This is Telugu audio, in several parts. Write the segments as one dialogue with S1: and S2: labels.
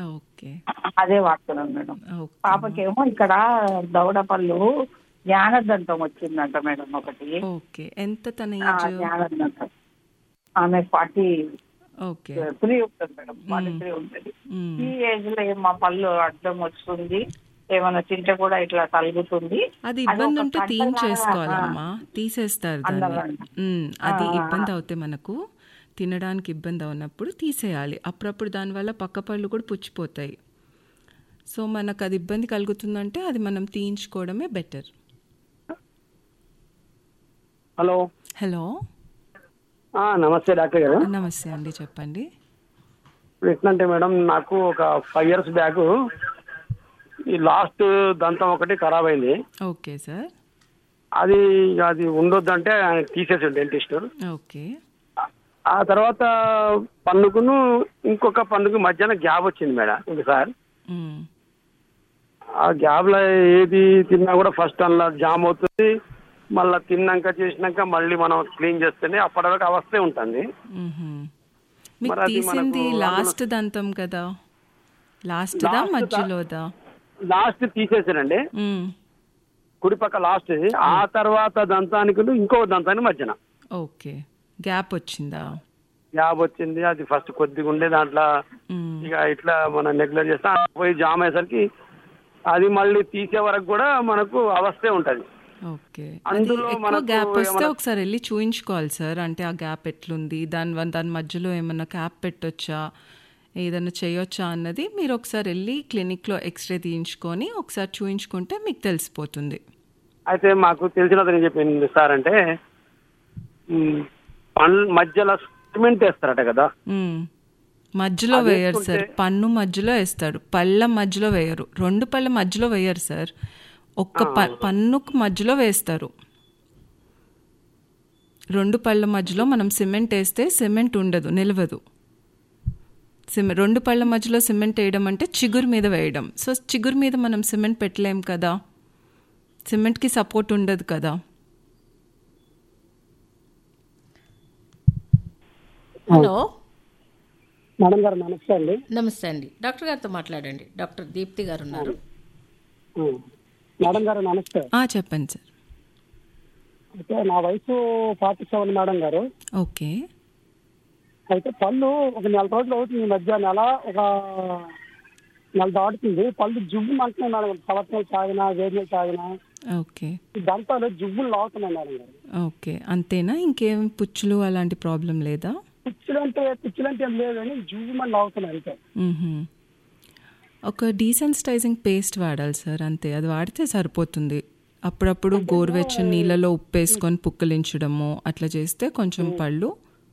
S1: ఓకే
S2: అదే వాడుతున్నాను మేడం
S1: ఓకే
S2: పాపకేమో ఇక్కడ దవడపళ్ళు జ్ఞానదంతం వచ్చిందంట మేడం ఒకటి
S1: ఓకే ఎంత తన
S2: ఆ,
S1: ఏజ్
S2: జ్ఞానదంతం ఆమె ఫార్టీ
S1: ఓకే
S2: త్రీ ఉంటుంది మేడం ఫార్టీ త్రీ ఉంటుంది
S1: మ్మ్.
S2: ఈ ఏజ్ లో ఏం మా పళ్ళు అడ్డం వస్తుంది ఏమైనా తింటే కూడా ఇట్లా తలుగుతుంది
S1: అది
S2: అది
S1: ఇబ్బంది
S2: ఒక
S1: ఉంటే
S2: గంటలాగా,
S1: తీయించేసుకోవాలమ్మా తీసేస్తారు దాన్ని
S2: అన్నదంట.
S1: ఉమ్, అది
S2: ఆ,
S1: ఇబ్బంది అవుతే మనకు తినడానికి ఇబ్బంది అవునప్పుడు తీసేయాలి అప్పుడప్పుడు దానివల్ల పక్క పళ్ళు కూడా పుచ్చిపోతాయి సో మనకు అది ఇబ్బంది కలుగుతుందంటే అది మనం తీయించుకోవడమే బెటర్
S3: హలో
S1: హలో
S3: ఆ, నమస్తే డాక్టర్ గారు
S1: నమస్తే అండి చెప్పండి
S3: ఇప్పుడు ఎట్లంటే మేడం నాకు ఒక ఫైవ్ ఇయర్స్ బ్యాక్ ఈ లాస్ట్ దంతం ఒకటి ఖరాబ్ అయింది
S1: ఓకే సార్
S3: అది ఇక అది ఉండొద్దంటే ఆయన తీసేసాడు డెంటిస్ట్
S1: ఓకే
S3: ఆ తర్వాత పన్నుకును ఇంకొక పన్నుకు మధ్యాహ్నం గ్యాప్ వచ్చింది మేడం ఒకసారి
S1: ఉమ్,
S3: ఆ గ్యాప్ లో ఏది తిన్నా కూడా ఫస్ట్ అందులో జామ్ అవుతుంది మళ్ళీ తిన్నాక చేసినాక మళ్ళీ మనం క్లీన్ చేస్తేనే అప్పటి వరకు అవస్థే ఉంటుంది
S1: మ్హూ. మీకు
S3: మరి అది
S1: తీసింది
S3: మనకు
S1: లాస్ట్ దంతం కదా లాస్ట్దా
S3: Last దా-
S1: మధ్యలోదా
S3: లాస్ట్ తీసేసానండి
S1: ఉమ్,
S3: కుడి పక్క లాస్ట్ ఆ తర్వాత దంతానికి ఇంకో దంతానికి మధ్యన
S1: ఓకే గ్యాప్ వచ్చిందా
S3: గ్యాప్ వచ్చింది అది ఫస్ట్ కొద్దిగా ఉండే దాంట్లో
S1: ఉమ్,
S3: ఇక ఇట్లా మనం నెగ్లెక్ట్ చేస్తాం అది పోయి జామ్ అయ్యేసరికి అది మళ్ళీ తీసే వరకు కూడా మనకు అవస్థే ఉంటది
S1: ఓకే అది
S3: అందులో
S1: ఎక్కువ
S3: మనకు
S1: గ్యాప్ వస్తే
S3: ఏమన్నా-
S1: ఒకసారి వెళ్ళి చూయించుకోవాలి సార్ అంటే ఆ గ్యాప్ ఎట్లుంది దాని వల్ల దాని మధ్యలో ఏమన్నా క్యాప్ పెట్టొచ్చా ఏదైనా చేయొచ్చా అన్నది మీరు ఒకసారి వెళ్ళి క్లినిక్లో ఎక్స్రే తీయించుకొని ఒకసారి చూయించుకుంటే మీకు తెలిసిపోతుంది
S3: అయితే మాకు తెలిసిన అతను చెప్పింది సార్ అంటే ఉమ్, పండ్ల మధ్యలో సిమెంట్ వేస్తారట కదా
S1: మ్మ్. మధ్యలో
S3: అది
S1: వేయరు సార్
S3: వేసుకుంటే-
S1: పన్ను మధ్యలో వేస్తాడు పళ్ళ మధ్యలో వేయరు రెండు పళ్ళ మధ్యలో వేయరు సార్ ఒక్క ప- పన్నుకు మధ్యలో వేస్తారు రెండు పళ్ళ మధ్యలో మనం సిమెంట్ వేస్తే సిమెంట్ ఉండదు నిలవదు సిమె రెండు పళ్ళ మధ్యలో సిమెంట్ వేయడం అంటే చిగురు మీద వేయడం సో చిగురు మీద మనం సిమెంట్ పెట్టలేం కదా సిమెంట్కి సపోర్ట్ ఉండదు కదా
S4: హలో
S3: మేడం గారు నమస్తే అండి
S4: నమస్తే అండి డాక్టర్ గారితో మాట్లాడండి డాక్టర్ దీప్తి గారు ఉన్నారు
S3: మేడం గారు నమస్తే
S1: ఆ, చెప్పండి సార్
S3: అయితే నా వయసు ఫార్టీ సెవెన్ మేడం గారు
S1: ఓకే
S3: అయితే పళ్ళు ఒక నెల రోజులు అవుతుంది ఈ మధ్య నెల ఒక నెల దాటుతుంది పళ్ళు జుబ్బు అంటున్నాయి మేడం సంవత్సరం తాగినా వేడి నీళ్ళు తాగినా
S1: ఓకే
S3: ఈ దంతాలు జుబ్బులు లాగుతున్నాయి మేడం గారు
S1: ఓకే అంతేనా ఇంకేం పుచ్చులు అలాంటి ప్రాబ్లం లేదా
S3: పిచ్చులంటే పిచ్చులంటే ఏం లేదు కానీ జుబ్బు మళ్ళీ లాగుతున్నాయి అంతే
S1: మ్మ్హ. ఒక డీసెన్సిటైజింగ్ పేస్ట్ వాడాలి సార్ అంతే అది వాడితే సరిపోతుంది అప్పుడప్పుడు గోరువెచ్చని నీళ్ళలో ఉప్పు వేసుకొని పుక్కలించడము అట్లా చేస్తే కొంచెం పళ్ళు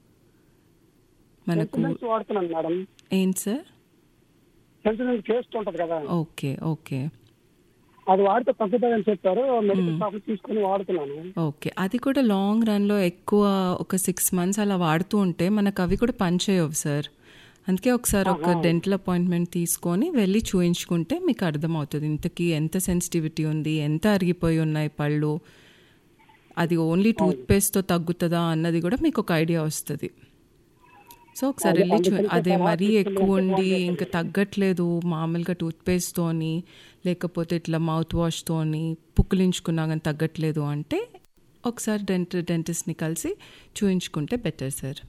S1: మనకు
S3: సెంటిమెంట్స్ వాడుతున్నాను మేడం
S1: ఏంటి సార్
S3: సెంటిమెంట్ పేస్ట్ ఉంటుంది కదా
S1: ఓకే ఓకే
S3: అది వాడితే తగ్గుతుందని చెప్పారు మెడికల్ షాప్ తీసుకుని వాడుతున్నాను
S1: ఓకే అది కూడా లాంగ్ రన్లో ఎక్కువ ఒక సిక్స్ మంత్స్ అలా వాడుతూ ఉంటే మనకు అవి కూడా పనిచేయవు సార్ అందుకే ఒకసారి ఒక డెంటల్ అపాయింట్మెంట్ తీసుకొని వెళ్ళి చూయించుకుంటే మీకు అర్థమవుతుంది ఇంతకీ ఎంత సెన్సిటివిటీ ఉంది ఎంత అరిగిపోయి ఉన్నాయి పళ్ళు అది ఓన్లీ టూత్పేస్ట్తో తగ్గుతుందా అన్నది కూడా మీకు ఒక ఐడియా వస్తుంది సో ఒకసారి వెళ్ళి చూ అదే మరీ ఎక్కువ ఉండి ఇంకా తగ్గట్లేదు మామూలుగా టూత్పేస్ట్తోని లేకపోతే ఇట్లా మౌత్ వాష్తోని పుక్కిలించుకున్నా కానీ తగ్గట్లేదు అంటే ఒకసారి డెంట డెంటిస్ట్ని కలిసి చూయించుకుంటే బెటర్ సార్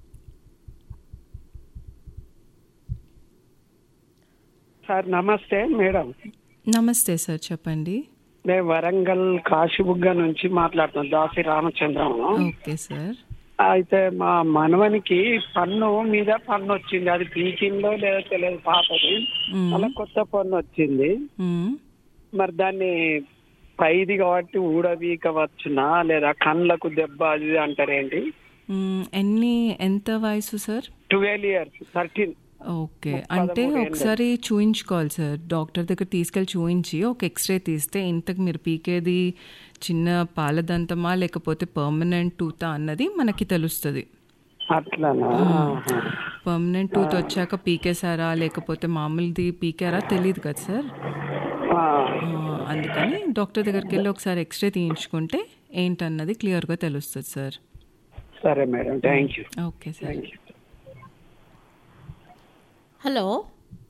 S5: సార్ నమస్తే మేడం
S1: నమస్తే సార్ చెప్పండి
S5: మేము వరంగల్ కాశీబుగ్గ నుంచి మాట్లాడుతున్నాం దాసి రామచంద్రము
S1: ఓకే సార్
S5: అయితే మా మనవనికి పన్ను మీద పన్ను వచ్చింది అది పీకిందో లేదో తెలియదు పాతది మళ్ళీ కొత్త పన్ను వచ్చింది
S1: మ్మ్.
S5: మరి దాన్ని పైది కాబట్టి ఊడవీకవచ్చునా లేదా కళ్ళకు దెబ్బ అది ఇది అంటారేంటి
S1: మ్మ్. ఎన్ని ఎంత వయసు sir
S5: twelve years thirteen
S1: okay అంటే ఒకసారి చూయించుకోవాలి సార్ డాక్టర్ దగ్గర తీసుకెళ్ళి చూయించి ఒక ఎక్స్రే తీస్తే ఇంతకు మీరు పీకేది చిన్న పాలదంతమా లేకపోతే పర్మనెంట్ టూతా అన్నది మనకి తెలుస్తుంది
S5: అట్లానా
S1: పర్మనెంట్ టూత్ వచ్చాక పీకేసారా లేకపోతే మామూలుది పీకారా తెలియదు కదా సార్
S5: ఆ,
S1: ఆ, అందుకని డాక్టర్ దగ్గరికి వెళ్ళి ఒకసారి ఎక్స్రే తీయించుకుంటే ఏంటన్నది క్లియర్గా తెలుస్తుంది సార్
S5: సరే madam thank you
S1: okay sir
S5: thank you
S4: hello